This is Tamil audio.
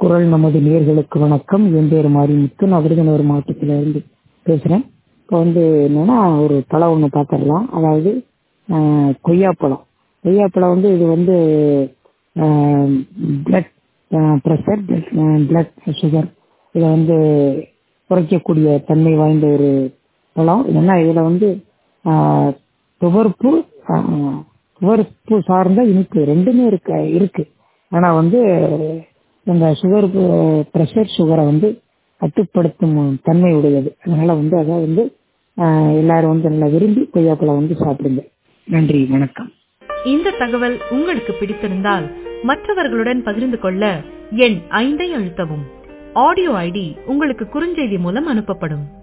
குரல் நமது நேர்களுக்கு வணக்கம் என் பேர் மாரிமுத்து நான் விருதுநகர் மாவட்டத்தில் இருந்து பேசுகிறேன் இப்போ வந்து என்னன்னா ஒரு பழம் ஒன்று பார்த்துடலாம் அதாவது ஆஹ், கொய்யாப்பழம் கொய்யாப்பழம் வந்து இது வந்து பிளட் ப்ரெஷர் பிளட் சுகர் இதை வந்து குறைக்கக்கூடிய தன்மை வாய்ந்த ஒரு பழம் ஏன்னா இதில் வந்து ஆஹ், துவர்ப்பு ஆஹ், துவர்ப்பு சார்ந்த இனிப்பு ரெண்டுமே இருக்கு இருக்கு ஆனால் வந்து இந்த சுகர் ப்ரெஷர் சுகரை வந்து கட்டுப்படுத்தும் தன்மை உடையது அதனால வந்து அதை வந்து ஆஹ், எல்லாரும் வந்து நல்லா விரும்பி கொய்யாப்பழம் வந்து சாப்பிடுங்க நன்றி வணக்கம் இந்த தகவல் உங்களுக்கு பிடித்திருந்தால் மற்றவர்களுடன் பகிர்ந்து கொள்ள எண் ஐந்தை அழுத்தவும் ஆடியோ ஐடி உங்களுக்கு குறுஞ்செய்தி மூலம் அனுப்பப்படும்